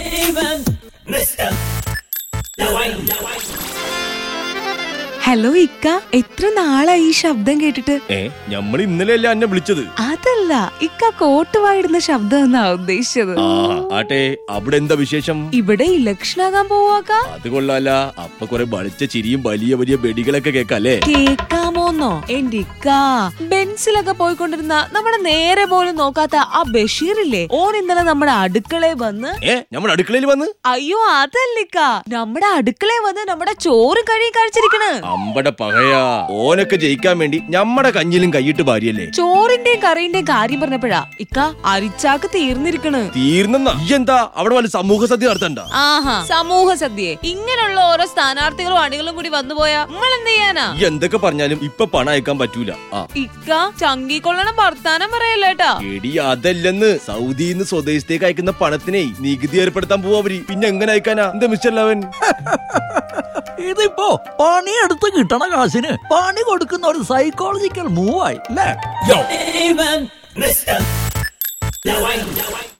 hello ഇക്ക എത്ര നാളായി ഈ ശബ്ദം കേട്ടിട്ട് ഏ നമ്മൾ ഇന്നലെയല്ലേ അന്നെ വിളിച്ചത് അതല്ല ഇക്ക കോട്ട് വായിടുന്ന ശബ്ദം എന്നാ ഉദ്ദേശിച്ചത് ആ ആട്ടെ അവിടെ എന്താ വിശേഷം ഇവിടെ ഇലക്ഷൻ ആകാൻ പോവാക്ക അത് കൊള്ളാല അപ്പൊ കുറെ ബളിച്ച ചിരിയും വലിയ വലിയ വെടികളൊക്കെ കേക്കല്ലേ കേക്കാമോന്നോ എന്റെ ഇക്ക ബെൻസിലൊക്കെ പോയിക്കൊണ്ടിരുന്ന നമ്മുടെ നേരെ പോലും നോക്കാത്ത ആ ബഷീറില്ലേ ഓൻ ഇന്നലെ നമ്മുടെ അടുക്കളയിൽ വന്ന് ഏ നമ്മുടെ അടുക്കളയിൽ വന്ന് അയ്യോ അതല്ലിക്ക നമ്മുടെ അടുക്കളയിൽ വന്ന് നമ്മുടെ ചോറ് കഴി കഴിച്ചിരിക്കണ് അമ്പടെ പകയാ ഓനൊക്കെ ജയിക്കാൻ വേണ്ടി നമ്മടെ കഞ്ഞിലും കൈയിട്ട് ഭാര്യയല്ലേ ചോറിന്റെയും കറിന്റെയും കാര്യം പറഞ്ഞപ്പോഴാ ഇക്ക അരിച്ചാക്ക് തീർന്നിരിക്കണ് തീർന്നെന്നാ ഈ എന്താ അവിടെ വല്ല സമൂഹ സദ്യ നടത്തണ്ട ആഹാ സമൂഹ സദ്യയെ ഇങ്ങനെയുള്ള ഓരോ സ്ഥാനാർത്ഥികളും അണികളും കൂടി വന്നുപോയാ നമ്മൾ എന്ത് ചെയ്യാനാ ഈ എന്തൊക്കെ പറഞ്ഞാലും ഇപ്പൊ പണം അയക്കാൻ പറ്റൂല ആ ഇക്ക ചങ്കിക്കൊള്ളണം വർത്താനം പറയല്ലേട്ടാ എടി അതല്ലെന്ന് സൗദിന്ന് സ്വദേശത്തേക്ക് അയക്കുന്ന പണത്തിനെ നികുതി ഏർപ്പെടുത്താൻ പോവാ അവര് പിന്നെ എങ്ങനെ അയക്കാനാ എന്താ മിസ്റ്റർ ലവൻ ഇതിപ്പോ പണിയെടുത്ത് കിട്ടണ കാശിന് പണി കൊടുക്കുന്ന ഒരു സൈക്കോളജിക്കൽ മൂവായി അല്ലേ